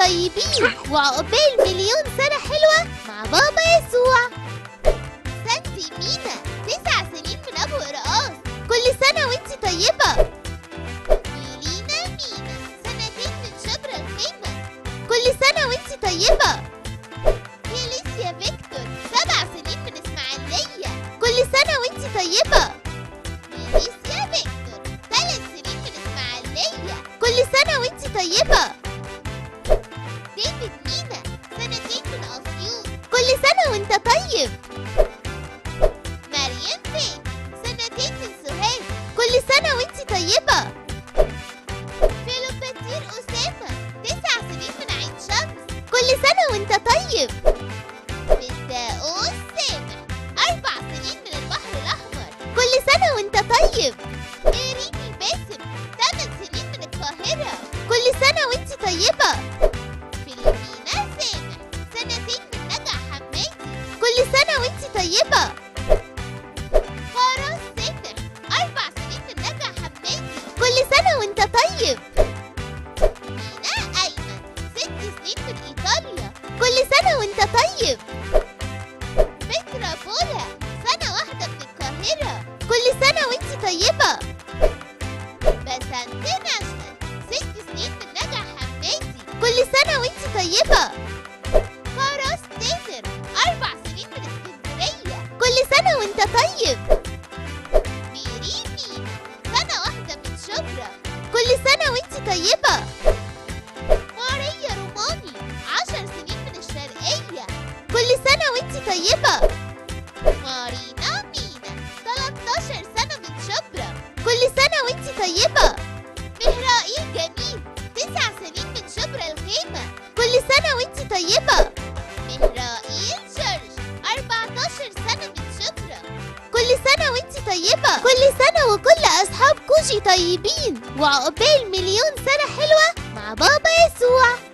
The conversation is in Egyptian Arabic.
طيبين وعقبال مليون سنة حلوة مع بابا يسوع سانتي مينا تسع سنين من أبو قرقاص كل سنة وانتي طيبة ميلينا مينا سنتين من شبرا الخيمة كل سنة وانتي طيبة فيليسيا فيكتور سبع سنين من إسماعيلية كل سنة وانتي طيبة فيليسيا فيكتور ثلاث سنين من إسماعيلية كل سنة وانتي طيبة ديفيد مينا سنتين من أسيوط كل سنة وانت طيب مريم فين سنتين من سوهاج كل سنة وانت طيبة فيلوباتير أسامة تسع سنين من عين شمس كل سنة وانت طيب مداؤوس سامح أربع سنين من البحر الأحمر كل سنة وانت طيب إيريني باسم ثمان سنين من القاهرة كل سنة وانت طيبة فيليبينا سامح سنتين من نجع حمادي كل سنة وانت طيبة فراس سامح أربع سنين من نجع حمادي كل سنة وانت طيب مينا أيمن ست سنين من إيطاليا كل سنة وانت طيب فكرة بولا سنة واحدة من القاهرة كل سنة وانت طيبة بسنت ناشونال ست سنين من نجع حمادي كل سنة وانت طيبة فراس تامر أربع سنين من اسكندرية كل سنة وانت طيب ميري مينا سنة واحدة من شبرا كل سنة وانت طيبة ماريا روماني عشر سنين من الشرقية كل سنة وانت طيبة مارينا مينا 13 سنة من شبرا كل سنة وانت طيبة مهرائيل جميل تسع سنين من شبرا الخيمة كل سنة وانت طيبة مهرائيل جورج 14 سنة من شبرا كل سنة وانت طيبة كل سنة وكل أصحاب كوشي طيبين وعقبال مليون سنة حلوة مع بابا يسوع